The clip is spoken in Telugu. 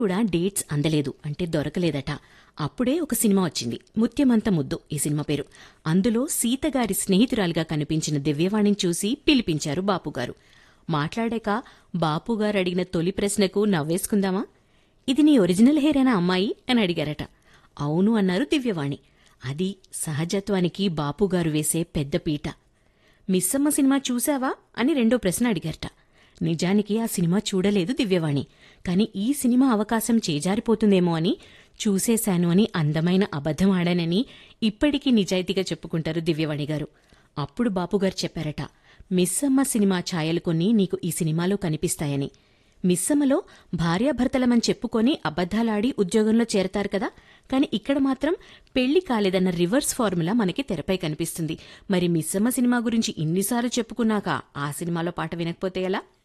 కూడా డేట్స్ అందలేదు అంటే దొరకలేదట అప్పుడే ఒక సినిమా వచ్చింది ముత్యమంత ముద్దు ఈ సినిమా పేరు అందులో సీతగారి స్నేహితురాలిగా కనిపించిన దివ్యవాణిని చూసి పిలిపించారు బాపుగారు మాట్లాడాక బాపుగారు అడిగిన తొలి ప్రశ్నకు నవ్వేసుకుందామా ఇది నీ ఒరిజినల్ హెయిరేనా అమ్మాయి అని అడిగారట అవును అన్నారు దివ్యవాణి అది సహజత్వానికి బాపుగారు వేసే పెద్ద పీట మిస్సమ్మ సినిమా చూశావా అని రెండో ప్రశ్న అడిగారట నిజానికి ఆ సినిమా చూడలేదు దివ్యవాణి కాని ఈ సినిమా అవకాశం చేజారిపోతుందేమో అని చూసేశాను అని అందమైన అబద్ధం ఆడానని ఇప్పటికీ నిజాయితీగా చెప్పుకుంటారు దివ్యవాణి గారు అప్పుడు బాపుగారు చెప్పారట మిస్సమ్మ సినిమా ఛాయలు కొన్ని నీకు ఈ సినిమాలో కనిపిస్తాయని మిస్సమ్మలో భార్యాభర్తలమని చెప్పుకొని అబద్ధాలాడి ఉద్యోగంలో చేరతారు కదా కాని ఇక్కడ మాత్రం పెళ్లి కాలేదన్న రివర్స్ ఫార్ములా మనకి తెరపై కనిపిస్తుంది మరి మిస్సమ్మ సినిమా గురించి ఇన్నిసార్లు చెప్పుకున్నాక ఆ సినిమాలో పాట వినకపోతే ఎలా